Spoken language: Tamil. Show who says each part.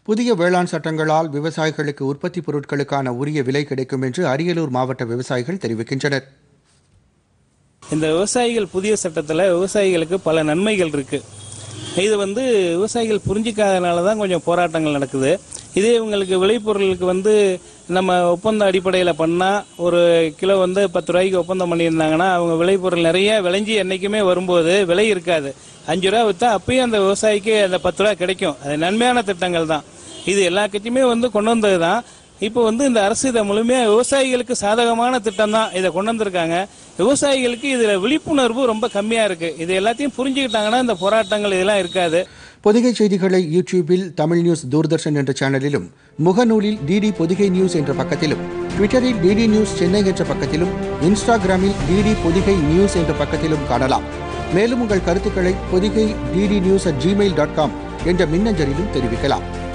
Speaker 1: புதிய வேளாண் சட்டங்களால் விவசாயிகளுக்கு உற்பத்தி பொருட்களுக்கான உரிய விலை கிடைக்கும் என்று அரியலூர் மாவட்ட விவசாயிகள் தெரிவிக்கின்றனர்
Speaker 2: இந்த விவசாயிகள் புதிய சட்டத்தில் விவசாயிகளுக்கு பல நன்மைகள் இருக்கு இது வந்து விவசாயிகள் புரிஞ்சிக்காதனால தான் கொஞ்சம் போராட்டங்கள் நடக்குது இதே இவங்களுக்கு விளைபொருளுக்கு வந்து நம்ம ஒப்பந்த அடிப்படையில் பண்ணால் ஒரு கிலோ வந்து பத்து ரூபாய்க்கு ஒப்பந்தம் பண்ணியிருந்தாங்கன்னா அவங்க விளைபொருள் நிறைய விளைஞ்சி என்றைக்குமே வரும்போது விலை இருக்காது அஞ்சு ரூபா விற்றா அப்பயும் அந்த விவசாயிக்கு அந்த பத்து ரூபா கிடைக்கும் அது நன்மையான திட்டங்கள் தான் இது எல்லா கட்சியுமே வந்து கொண்டு வந்தது தான் இப்போ வந்து இந்த அரசு இதை முழுமையாக விவசாயிகளுக்கு சாதகமான திட்டம் தான் இதை கொண்டு வந்திருக்காங்க விவசாயிகளுக்கு இதில் விழிப்புணர்வு ரொம்ப கம்மியாக இருக்குது இது எல்லாத்தையும் புரிஞ்சுக்கிட்டாங்கன்னா இந்த போராட்டங்கள் இதெல்லாம் இருக்காது
Speaker 1: பொதிகை செய்திகளை யூடியூபில் தமிழ் நியூஸ் தூர்தர்ஷன் என்ற சேனலிலும் முகநூலில் டிடி பொதிகை நியூஸ் என்ற பக்கத்திலும் ட்விட்டரில் டிடி நியூஸ் சென்னை என்ற பக்கத்திலும் இன்ஸ்டாகிராமில் டிடி பொதிகை நியூஸ் என்ற பக்கத்திலும் காணலாம் மேலும் உங்கள் கருத்துக்களை Podhigai DD news at Gmail dot com என்ற மின்னஞ்சலிலும் தெரிவிக்கலாம்